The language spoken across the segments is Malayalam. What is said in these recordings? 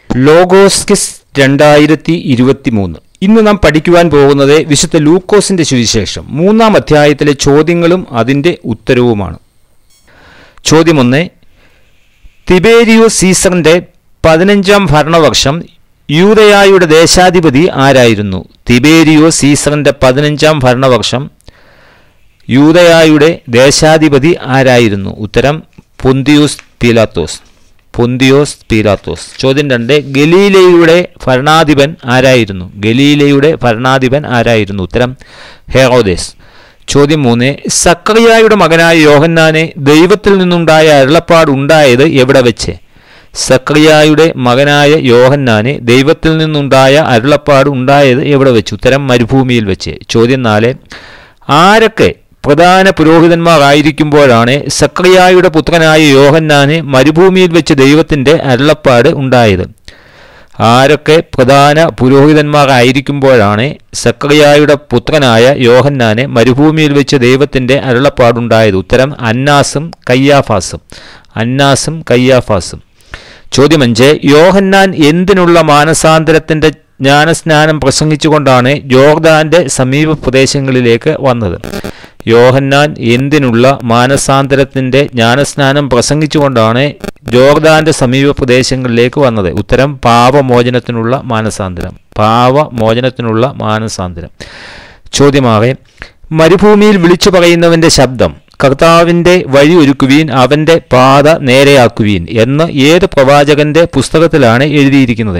ലോഗോസ്കിസ് രണ്ടായിരത്തി ഇരുപത്തി മൂന്ന് ഇന്ന് നാം പഠിക്കുവാൻ പോകുന്നത് വിശുദ്ധ ലൂക്കോസിന്റെ സുവിശേഷം മൂന്നാം അധ്യായത്തിലെ ചോദ്യങ്ങളും അതിൻ്റെ ഉത്തരവുമാണ് ചോദ്യം ഒന്ന് തിബേരിയോ സീസറിന്റെ പതിനഞ്ചാം ഭരണവർഷം യൂതയായുടെ ദേശാധിപതി ആരായിരുന്നു തിബേരിയോ സീസറിന്റെ പതിനഞ്ചാം ഭരണവർഷം യൂതയായുടെ ദേശാധിപതി ആരായിരുന്നു ഉത്തരം പൊന്തിയൂസ് പീലാത്തോസ് പൊന്തിയോസ് പീലാത്തോസ് ചോദ്യം രണ്ട് ഗലീലയുടെ ഭരണാധിപൻ ആരായിരുന്നു ഗലീലയുടെ ഭരണാധിപൻ ആരായിരുന്നു ഉത്തരം ഹെറോദേസ് ചോദ്യം മൂന്ന് സക്രിയായുടെ മകനായ യോഹന്നാനെ ദൈവത്തിൽ നിന്നുണ്ടായ അരുളപ്പാട് ഉണ്ടായത് എവിടെ വെച്ച് സക്രിയായുടെ മകനായ യോഹന്നാനെ ദൈവത്തിൽ നിന്നുണ്ടായ അരുളപ്പാട് ഉണ്ടായത് എവിടെ വെച്ച് ഉത്തരം മരുഭൂമിയിൽ വെച്ച് ചോദ്യം നാല് ആരൊക്കെ പ്രധാന പുരോഹിതന്മാരായിരിക്കുമ്പോഴാണ് സക്രിയായുടെ പുത്രനായ യോഹന്നാന് മരുഭൂമിയിൽ വെച്ച് ദൈവത്തിൻ്റെ അരുളപ്പാട് ഉണ്ടായത് ആരൊക്കെ പ്രധാന പുരോഹിതന്മാരായിരിക്കുമ്പോഴാണ് സക്രിയായുടെ പുത്രനായ യോഹന്നാന് മരുഭൂമിയിൽ വെച്ച് ദൈവത്തിൻ്റെ അരുളപ്പാടുണ്ടായത് ഉത്തരം അന്നാസും കയ്യാഫാസും അന്നാസും കയ്യാഫാസും ചോദ്യം അഞ്ച് യോഹന്നാൻ എന്തിനുള്ള മാനസാന്തരത്തിൻ്റെ ജ്ഞാനസ്നാനം പ്രസംഗിച്ചുകൊണ്ടാണ് ജോർദാന്റെ സമീപ പ്രദേശങ്ങളിലേക്ക് വന്നത് യോഹന്നാൻ എന്തിനുള്ള മാനസാന്തരത്തിൻ്റെ ജ്ഞാനസ്നാനം പ്രസംഗിച്ചുകൊണ്ടാണ് ജോർദാന്റെ സമീപ പ്രദേശങ്ങളിലേക്ക് വന്നത് ഉത്തരം പാപമോചനത്തിനുള്ള മാനസാന്തരം പാപമോചനത്തിനുള്ള മാനസാന്തരം ചോദ്യമാകെ മരുഭൂമിയിൽ വിളിച്ചു പറയുന്നവന്റെ ശബ്ദം കർത്താവിൻ്റെ വഴി ഒരുക്കുവീൻ അവൻ്റെ പാത നേരെയാക്കുവീൻ എന്ന് ഏത് പ്രവാചകന്റെ പുസ്തകത്തിലാണ് എഴുതിയിരിക്കുന്നത്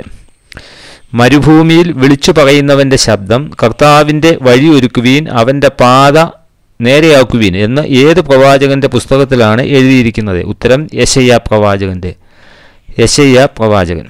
മരുഭൂമിയിൽ വിളിച്ചു പറയുന്നവന്റെ ശബ്ദം കർത്താവിൻ്റെ വഴി ഒരുക്കുവീൻ അവൻ്റെ പാത നേരെയാക്കുവീൻ എന്ന് ഏത് പ്രവാചകന്റെ പുസ്തകത്തിലാണ് എഴുതിയിരിക്കുന്നത് ഉത്തരം യശയ്യ പ്രവാചകന്റെ യശയ്യ പ്രവാചകൻ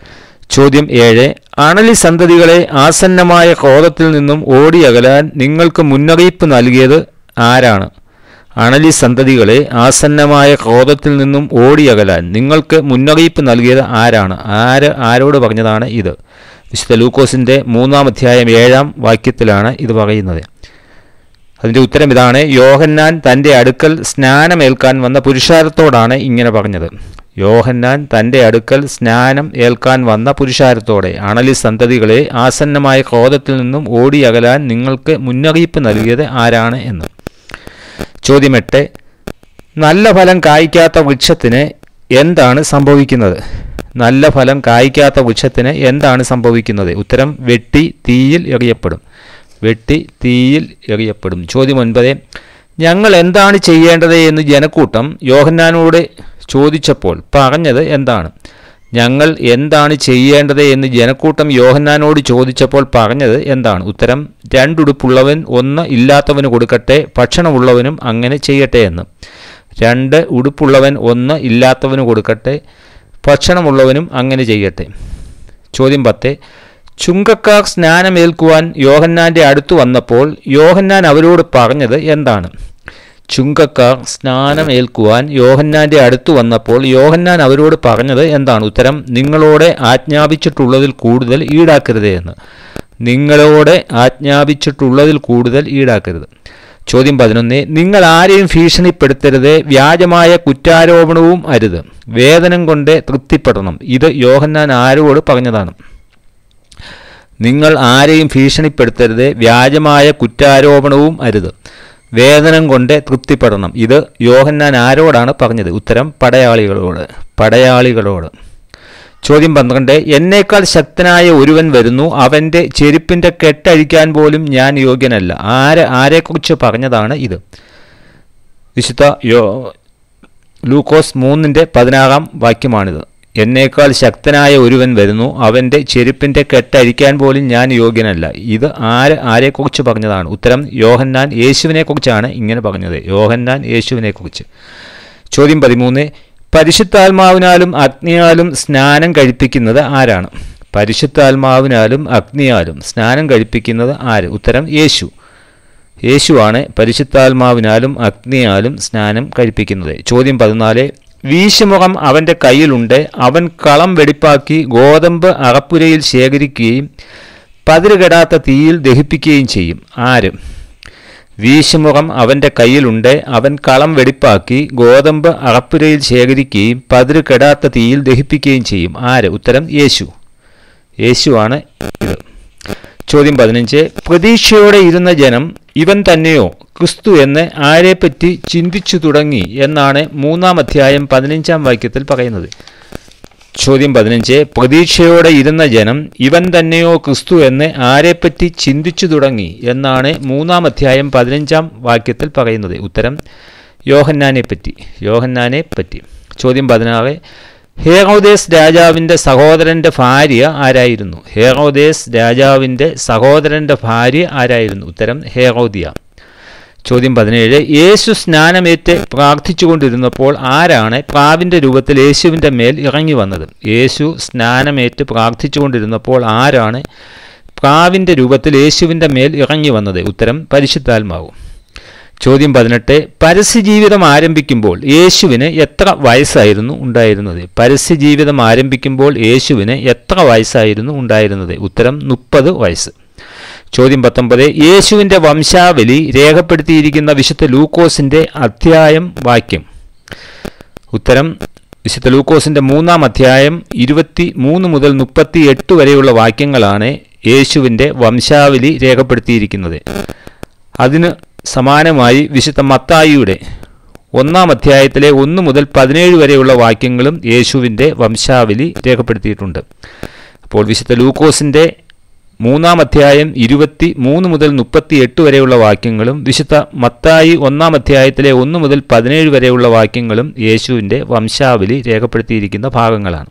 ചോദ്യം ഏഴ് അണലി സന്തതികളെ ആസന്നമായ ക്രോധത്തിൽ നിന്നും ഓടിയകലാൻ നിങ്ങൾക്ക് മുന്നറിയിപ്പ് നൽകിയത് ആരാണ് അണലി സന്തതികളെ ആസന്നമായ ക്രോധത്തിൽ നിന്നും ഓടിയകലാൻ നിങ്ങൾക്ക് മുന്നറിയിപ്പ് നൽകിയത് ആരാണ് ആര് ആരോട് പറഞ്ഞതാണ് ഇത് വിശുദ്ധ ലൂക്കോസിൻ്റെ മൂന്നാം അധ്യായം ഏഴാം വാക്യത്തിലാണ് ഇത് പറയുന്നത് അതിൻ്റെ ഉത്തരം ഇതാണ് യോഹന്നാൻ തൻ്റെ അടുക്കൽ സ്നാനമേൽക്കാൻ വന്ന പുരുഷാരത്തോടാണ് ഇങ്ങനെ പറഞ്ഞത് യോഹന്നാൻ തൻ്റെ അടുക്കൽ സ്നാനം ഏൽക്കാൻ വന്ന പുരുഷാരത്തോടെ അണലി സന്തതികളെ ആസന്നമായ ക്രോധത്തിൽ നിന്നും ഓടിയകലാൻ നിങ്ങൾക്ക് മുന്നറിയിപ്പ് നൽകിയത് ആരാണ് എന്ന് ചോദ്യം എട്ട് നല്ല ഫലം കായ്ക്കാത്ത വൃക്ഷത്തിന് എന്താണ് സംഭവിക്കുന്നത് നല്ല ഫലം കായ്ക്കാത്ത വൃക്ഷത്തിന് എന്താണ് സംഭവിക്കുന്നത് ഉത്തരം വെട്ടി തീയിൽ എറിയപ്പെടും വെട്ടി തീയിൽ എറിയപ്പെടും ചോദ്യം ഒൻപത് ഞങ്ങൾ എന്താണ് ചെയ്യേണ്ടത് എന്ന് ജനക്കൂട്ടം യോഹന്നാനോട് ചോദിച്ചപ്പോൾ പറഞ്ഞത് എന്താണ് ഞങ്ങൾ എന്താണ് ചെയ്യേണ്ടത് എന്ന് ജനക്കൂട്ടം യോഹന്നാനോട് ചോദിച്ചപ്പോൾ പറഞ്ഞത് എന്താണ് ഉത്തരം രണ്ടുടുപ്പുള്ളവൻ ഒന്ന് ഇല്ലാത്തവന് കൊടുക്കട്ടെ ഭക്ഷണമുള്ളവനും അങ്ങനെ ചെയ്യട്ടെ എന്ന് രണ്ട് ഉടുപ്പുള്ളവൻ ഒന്ന് ഇല്ലാത്തവന് കൊടുക്കട്ടെ ഭക്ഷണമുള്ളവനും അങ്ങനെ ചെയ്യട്ടെ ചോദ്യം പത്ത് ചുങ്കക്കാർ സ്നാനമേൽക്കുവാൻ യോഹന്നാൻ്റെ അടുത്ത് വന്നപ്പോൾ യോഹന്നാൻ അവരോട് പറഞ്ഞത് എന്താണ് ചുങ്കക്കാർ സ്നാനമേൽക്കുവാൻ യോഹന്നാൻ്റെ അടുത്ത് വന്നപ്പോൾ യോഹന്നാൻ അവരോട് പറഞ്ഞത് എന്താണ് ഉത്തരം നിങ്ങളോട് ആജ്ഞാപിച്ചിട്ടുള്ളതിൽ കൂടുതൽ ഈടാക്കരുത് എന്ന് നിങ്ങളോട് ആജ്ഞാപിച്ചിട്ടുള്ളതിൽ കൂടുതൽ ഈടാക്കരുത് ചോദ്യം പതിനൊന്ന് നിങ്ങൾ ആരെയും ഭീഷണിപ്പെടുത്തരുത് വ്യാജമായ കുറ്റാരോപണവും അരുത് വേതനം കൊണ്ട് തൃപ്തിപ്പെടണം ഇത് യോഹന്നാൻ ആരോട് പറഞ്ഞതാണ് നിങ്ങൾ ആരെയും ഭീഷണിപ്പെടുത്തരുത് വ്യാജമായ കുറ്റാരോപണവും അരുത് വേതനം കൊണ്ട് തൃപ്തിപ്പെടണം ഇത് യോഹന്നാൻ ആരോടാണ് പറഞ്ഞത് ഉത്തരം പടയാളികളോട് പടയാളികളോട് ചോദ്യം പന്ത്രണ്ട് എന്നേക്കാൾ ശക്തനായ ഒരുവൻ വരുന്നു അവൻ്റെ ചെരുപ്പിൻ്റെ കെട്ടഴിക്കാൻ പോലും ഞാൻ യോഗ്യനല്ല ആരെ ആരെക്കുറിച്ച് പറഞ്ഞതാണ് ഇത് വിശുദ്ധ യോ ലൂക്കോസ് മൂന്നിൻ്റെ പതിനാറാം വാക്യമാണിത് എന്നേക്കാൾ ശക്തനായ ഒരുവൻ വരുന്നു അവൻ്റെ ചെരുപ്പിൻ്റെ കെട്ടഴിക്കാൻ പോലും ഞാൻ യോഗ്യനല്ല ഇത് ആര് ആരെക്കുറിച്ച് പറഞ്ഞതാണ് ഉത്തരം യോഹന്നാൻ യേശുവിനെക്കുറിച്ചാണ് ഇങ്ങനെ പറഞ്ഞത് യോഹന്നാൻ യേശുവിനെക്കുറിച്ച് ചോദ്യം പതിമൂന്ന് പരിശുദ്ധാത്മാവിനാലും അഗ്നിയാലും സ്നാനം കഴിപ്പിക്കുന്നത് ആരാണ് പരിശുദ്ധാത്മാവിനാലും അഗ്നിയാലും സ്നാനം കഴിപ്പിക്കുന്നത് ആര് ഉത്തരം യേശു യേശുവാണ് പരിശുദ്ധാത്മാവിനാലും അഗ്നിയാലും സ്നാനം കഴിപ്പിക്കുന്നത് ചോദ്യം പതിനാല് വീശുമുഖം അവൻ്റെ കയ്യിലുണ്ട് അവൻ കളം വെടിപ്പാക്കി ഗോതമ്പ് അറപ്പുരയിൽ ശേഖരിക്കുകയും പതിരുകെടാത്ത തീയിൽ ദഹിപ്പിക്കുകയും ചെയ്യും ആര് വീശുമുഖം അവന്റെ കയ്യിലുണ്ട് അവൻ കളം വെടിപ്പാക്കി ഗോതമ്പ് അറപ്പുരയിൽ ശേഖരിക്കുകയും പതിര് കെടാത്ത തീയിൽ ദഹിപ്പിക്കുകയും ചെയ്യും ആര് ഉത്തരം യേശു യേശുവാണ് ഇത് ചോദ്യം പതിനഞ്ച് പ്രതീക്ഷയോടെ ഇരുന്ന ജനം ഇവൻ തന്നെയോ ക്രിസ്തു എന്ന് ആരെപ്പറ്റി ചിന്തിച്ചു തുടങ്ങി എന്നാണ് മൂന്നാം അധ്യായം പതിനഞ്ചാം വാക്യത്തിൽ പറയുന്നത് ചോദ്യം പതിനഞ്ച് പ്രതീക്ഷയോടെ ഇരുന്ന ജനം ഇവൻ തന്നെയോ ക്രിസ്തു എന്ന് ആരെപ്പറ്റി ചിന്തിച്ചു തുടങ്ങി എന്നാണ് മൂന്നാം അധ്യായം പതിനഞ്ചാം വാക്യത്തിൽ പറയുന്നത് ഉത്തരം യോഹന്നാനെ പറ്റി യോഹന്നാനെ പറ്റി ചോദ്യം പതിനാറ് ഹേറോദേസ് രാജാവിൻ്റെ സഹോദരൻ്റെ ഭാര്യ ആരായിരുന്നു ഹേറോദേസ് രാജാവിൻ്റെ സഹോദരൻ്റെ ഭാര്യ ആരായിരുന്നു ഉത്തരം ഹേറോദിയ ചോദ്യം പതിനേഴ് യേശു സ്നാനമേറ്റ് പ്രാർത്ഥിച്ചുകൊണ്ടിരുന്നപ്പോൾ ആരാണ് പ്രാവിൻ്റെ രൂപത്തിൽ യേശുവിൻ്റെ മേൽ ഇറങ്ങി വന്നത് യേശു സ്നാനമേറ്റ് പ്രാർത്ഥിച്ചുകൊണ്ടിരുന്നപ്പോൾ ആരാണ് പ്രാവിൻ്റെ രൂപത്തിൽ യേശുവിൻ്റെ മേൽ ഇറങ്ങി വന്നത് ഉത്തരം പരിശുദ്ധാത്മാവും ചോദ്യം പതിനെട്ട് പരസ്യജീവിതം ആരംഭിക്കുമ്പോൾ യേശുവിന് എത്ര വയസ്സായിരുന്നു ഉണ്ടായിരുന്നത് പരസ്യജീവിതം ആരംഭിക്കുമ്പോൾ യേശുവിന് എത്ര വയസ്സായിരുന്നു ഉണ്ടായിരുന്നത് ഉത്തരം മുപ്പത് വയസ്സ് ചോദ്യം പത്തൊമ്പത് യേശുവിൻ്റെ വംശാവലി രേഖപ്പെടുത്തിയിരിക്കുന്ന വിശുദ്ധ ലൂക്കോസിൻ്റെ അധ്യായം വാക്യം ഉത്തരം വിശുദ്ധ ലൂക്കോസിൻ്റെ മൂന്നാം അധ്യായം ഇരുപത്തി മൂന്ന് മുതൽ മുപ്പത്തി എട്ട് വരെയുള്ള വാക്യങ്ങളാണ് യേശുവിൻ്റെ വംശാവലി രേഖപ്പെടുത്തിയിരിക്കുന്നത് അതിന് സമാനമായി വിശുദ്ധ മത്തായിയുടെ ഒന്നാം അധ്യായത്തിലെ ഒന്ന് മുതൽ പതിനേഴ് വരെയുള്ള വാക്യങ്ങളും യേശുവിൻ്റെ വംശാവലി രേഖപ്പെടുത്തിയിട്ടുണ്ട് അപ്പോൾ വിശുദ്ധ ലൂക്കോസിൻ്റെ മൂന്നാം അധ്യായം ഇരുപത്തി മൂന്ന് മുതൽ മുപ്പത്തി എട്ട് വരെയുള്ള വാക്യങ്ങളും വിശുദ്ധ മത്തായി ഒന്നാം അധ്യായത്തിലെ ഒന്ന് മുതൽ പതിനേഴ് വരെയുള്ള വാക്യങ്ങളും യേശുവിൻ്റെ വംശാവലി രേഖപ്പെടുത്തിയിരിക്കുന്ന ഭാഗങ്ങളാണ്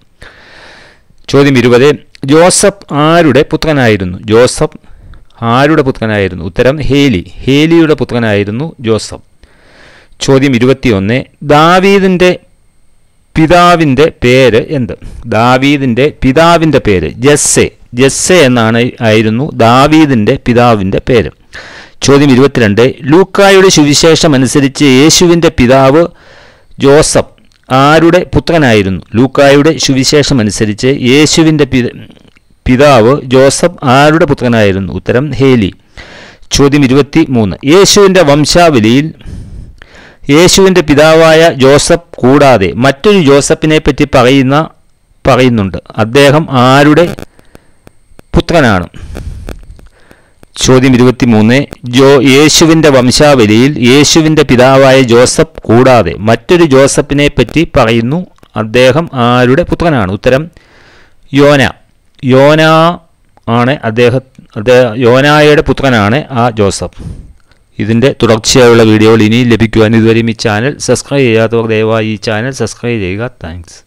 ചോദ്യം ഇരുപത് ജോസഫ് ആരുടെ പുത്രനായിരുന്നു ജോസഫ് ആരുടെ പുത്രനായിരുന്നു ഉത്തരം ഹേലി ഹേലിയുടെ പുത്രനായിരുന്നു ജോസഫ് ചോദ്യം ഇരുപത്തിയൊന്ന് ദാവീദിൻ്റെ പിതാവിൻ്റെ പേര് എന്ത് ദാവീദിൻ്റെ പിതാവിൻ്റെ പേര് ജസ്സെ ജസ്സെ എന്നാണ് ആയിരുന്നു ദാവീദിൻ്റെ പിതാവിൻ്റെ പേര് ചോദ്യം ഇരുപത്തിരണ്ട് ലൂക്കായുടെ സുവിശേഷം അനുസരിച്ച് യേശുവിൻ്റെ പിതാവ് ജോസഫ് ആരുടെ പുത്രനായിരുന്നു ലൂക്കായുടെ സുവിശേഷം അനുസരിച്ച് യേശുവിൻ്റെ പി പിതാവ് ജോസഫ് ആരുടെ പുത്രനായിരുന്നു ഉത്തരം ഹേലി ചോദ്യം ഇരുപത്തി മൂന്ന് യേശുവിൻ്റെ വംശാവലിയിൽ യേശുവിൻ്റെ പിതാവായ ജോസഫ് കൂടാതെ മറ്റൊരു ജോസഫിനെ പറ്റി പറയുന്ന പറയുന്നുണ്ട് അദ്ദേഹം ആരുടെ പുത്രനാണ് ചോദ്യം ഇരുപത്തിമൂന്ന് ജോ യേശുവിൻ്റെ വംശാവലിയിൽ യേശുവിൻ്റെ പിതാവായ ജോസഫ് കൂടാതെ മറ്റൊരു ജോസഫിനെ പറ്റി പറയുന്നു അദ്ദേഹം ആരുടെ പുത്രനാണ് ഉത്തരം യോന യോന ആണ് അദ്ദേഹം അദ്ദേഹം യോനായയുടെ പുത്രനാണ് ആ ജോസഫ് ഇതിൻ്റെ തുടർച്ചയായുള്ള വീഡിയോകൾ ഇനിയും ലഭിക്കുവാൻ ഇതുവരെയും ഈ ചാനൽ സബ്സ്ക്രൈബ് ചെയ്യാത്തവർ ദയവായി ഈ ചാനൽ സബ്സ്ക്രൈബ് ചെയ്യുക താങ്ക്സ്